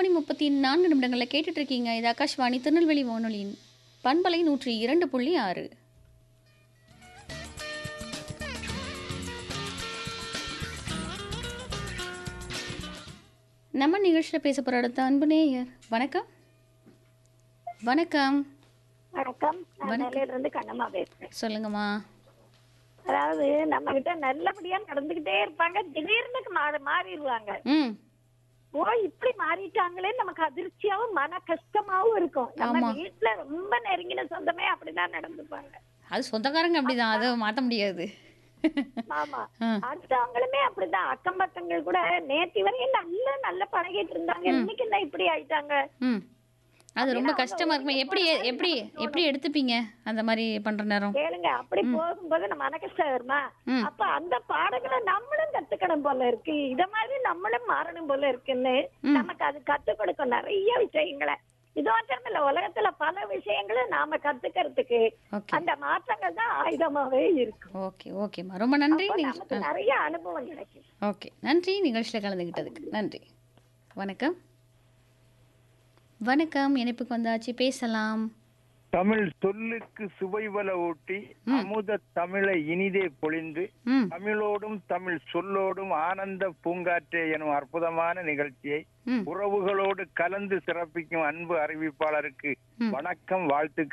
மணி முப்பத்தி நான்கு நிமிடங்களில் கேட்டுட்டு இருக்கீங்க இது ஆகாஷ்வாணி திருநெல்வேலி வானொலியின் பண்பலை நூற்றி இரண்டு புள்ளி ஆறு நம்ம நிகழ்ச்சியில் பேச போகிற அடுத்த அன்பு நேயர் வணக்கம் வணக்கம் வணக்கம் நான் நெல்லையில இருந்து கண்ணம்மா பேசுறேன் சொல்லுங்கம்மா அதாவது நம்ம கிட்ட நல்லபடியா நடந்துகிட்டே இருப்பாங்க திடீர்னு மாறி மாறிடுவாங்க ம் ஓ இப்படி மாறிட்டாங்களே நமக்கு அதிர்ச்சியாவும் மன கஷ்டமாவும் இருக்கும் நம்ம ஆமா. வீட்டுல ரொம்ப நெருங்கின சொந்தமே அப்படிதான் நடந்துப்பாங்க அது சொந்தக்காரங்க அப்படிதான் அதை மாற்ற முடியாது ஆமா ஆ. அடுத்தவங்களுமே அப்படிதான் அக்கம் பக்கங்கள் கூட நேத்தி வரையும் நல்ல நல்ல பழகிட்டு இருந்தாங்க இன்னைக்கு என்ன இப்படி ஆயிட்டாங்க ம் அது ரொம்ப கஷ்டமா இருக்குமே எப்படி எப்படி எப்படி எடுத்துப்பீங்க அந்த மாதிரி பண்ற நேரம் கேளுங்க அப்படி போகும்போது நம்ம மன கஷ்டம் வருமா ம். அப்ப அந்த பாடங்களை நம்மளும் கத்துக்கணும் போல இருக்கு இத மாதிரி நம்மளும் மாறணும் போல இருக்குன்னு நமக்கு அது கத்து கொடுக்கும் நிறைய விஷயங்களை இது மாத்திரம் இல்ல உலகத்துல பல விஷயங்களை நாம கத்துக்கிறதுக்கு ஓகே அந்த மாற்றங்கள் தான் ஆயுதமாவே இருக்கும் ஓகே ஓகேம்மா ரொம்ப நன்றி அப்ப நீங்கள் நமக்கு நிறைய அனுபவம் கிடைக்கும் ஓகே நன்றி நிகழ்ச்சியில் கலந்துக்கிட்டதுக்கு நன்றி வணக்கம் வணக்கம் இணைப்புக்கு வந்தாச்சு பேசலாம் தமிழ் சொல்லுக்கு சுவைவல ஊட்டி அமுத தமிழை இனிதே பொழிந்து ம் தமிழோடும் தமிழ் சொல்லோடும் ஆனந்த பூங்காற்றே எனும் அற்புதமான நிகழ்ச்சியை ம் உறவுகளோடு கலந்து சிறப்பிக்கும் அன்பு அறிவிப்பாளருக்கு ம். வணக்கம் வாழ்த்துக்கள்